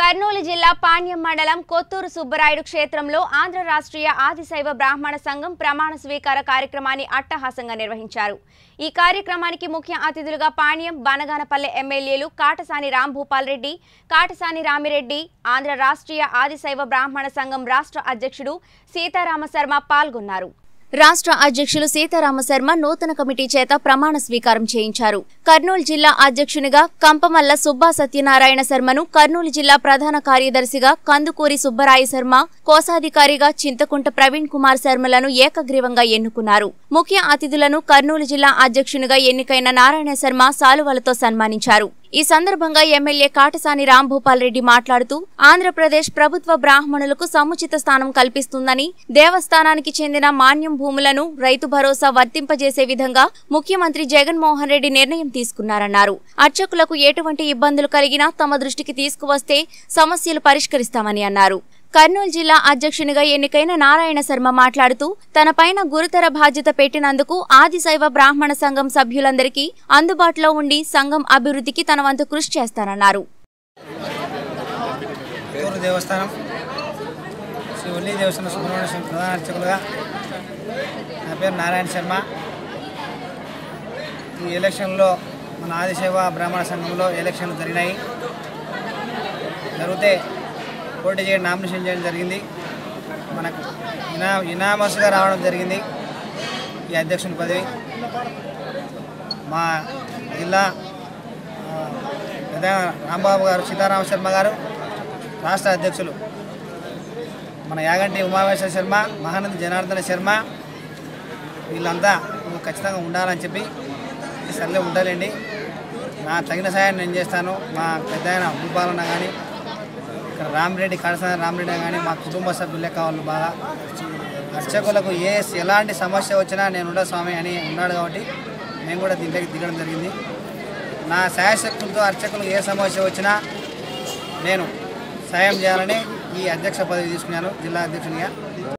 కర్నూలు జిల్లా పాణ్యం మండలం కొత్తూరు సుబ్బరాయుడు క్షేత్రంలో ఆంధ్ర రాష్ట్రీయ ఆదిశైవ బ్రాహ్మణ సంఘం ప్రమాణ స్వీకార కార్యక్రమాన్ని అట్టహాసంగా నిర్వహించారు ఈ కార్యక్రమానికి ముఖ్య అతిథులుగా పాణ్యం బనగానపల్లె ఎమ్మెల్యేలు కాటసాని రాంభూపాల్ రెడ్డి కాటసాని రామిరెడ్డి ఆంధ్ర రాష్ట్రీయ ఆదిశైవ బ్రాహ్మణ సంఘం రాష్ట్ర అధ్యక్షుడు సీతారామ శర్మ పాల్గొన్నారు రాష్ట్ర అధ్యక్షులు సీతారామ శర్మ నూతన కమిటీ చేత ప్రమాణ స్వీకారం చేయించారు కర్నూలు జిల్లా అధ్యక్షునిగా కంపమల్ల సుబ్బా సత్యనారాయణ శర్మను కర్నూలు జిల్లా ప్రధాన కార్యదర్శిగా కందుకూరి సుబ్బరాయ శర్మ కోశాధికారిగా చింతకుంట ప్రవీణ్ కుమార్ శర్మలను ఏకగ్రీవంగా ఎన్నుకున్నారు ముఖ్య అతిథులను కర్నూలు జిల్లా అధ్యక్షునిగా ఎన్నికైన నారాయణ శర్మ సాలువలతో సన్మానించారు ఈ సందర్భంగా ఎమ్మెల్యే కాటసాని రాంభూపాల్ రెడ్డి మాట్లాడుతూ ఆంధ్రప్రదేశ్ ప్రభుత్వ బ్రాహ్మణులకు సముచిత స్థానం కల్పిస్తుందని దేవస్థానానికి చెందిన మాన్యం భూములను రైతు భరోసా వర్తింపజేసే విధంగా ముఖ్యమంత్రి జగన్మోహన్ రెడ్డి నిర్ణయం తీసుకున్నారన్నారు అర్చకులకు ఎటువంటి ఇబ్బందులు కలిగినా తమ దృష్టికి తీసుకువస్తే సమస్యలు పరిష్కరిస్తామని అన్నారు కర్నూలు జిల్లా అధ్యక్షునిగా ఎన్నికైన నారాయణ శర్మ మాట్లాడుతూ తనపైన గురుతర బాధ్యత పెట్టినందుకు ఆదిశైవ బ్రాహ్మణ సంఘం సభ్యులందరికీ అందుబాటులో ఉండి సంఘం అభివృద్ధికి తన వంతు కృషి చేస్తానన్నారు చిత్తూరు దేవస్థానం శ్రీ ఉల్లి దేవస్థానం సుబ్రహ్మణ్య స్వామి ప్రధాన అర్చకులుగా నా పేరు నారాయణ శర్మ ఈ ఎలక్షన్లో మన ఆదిశైవ బ్రాహ్మణ సంఘంలో ఎలక్షన్లు జరిగినాయి జరిగితే పోటీ చేయడం నామినేషన్ చేయడం జరిగింది మనకు ఇనా ఇనామస్గా రావడం జరిగింది ఈ అధ్యక్షుని పదవి మా జిల్లా ఆ, పెద్ద రాంబాబు గారు సీతారామ శర్మ గారు రాష్ట్ర అధ్యక్షులు మన యాగంటి ఉమామేశ్వర శర్మ మహానంది జనార్దన శర్మ వీళ్ళంతా నువ్వు ఖచ్చితంగా ఉండాలని చెప్పి సర్లే ఉండాలండి నా తగిన సాయాన్ని నేను చేస్తాను మా పెద్ద ఆయన భూపాలన్న కానీ ఇక్కడ రామిరెడ్డి కాడసాని రామిరెడ్డి కానీ మా కుటుంబ సభ్యులే కావాలి బాగా అర్చకులకు ఏ ఎలాంటి సమస్య వచ్చినా నేను ఉండ స్వామి అని ఉన్నాడు కాబట్టి నేను కూడా దీంట్లోకి దిగడం జరిగింది నా శాయశక్తులతో అర్చకులు ఏ సమస్య వచ్చినా నేను సాయం చేయాలని ఈ అధ్యక్ష పదవి తీసుకున్నాను జిల్లా అధ్యక్షునిగా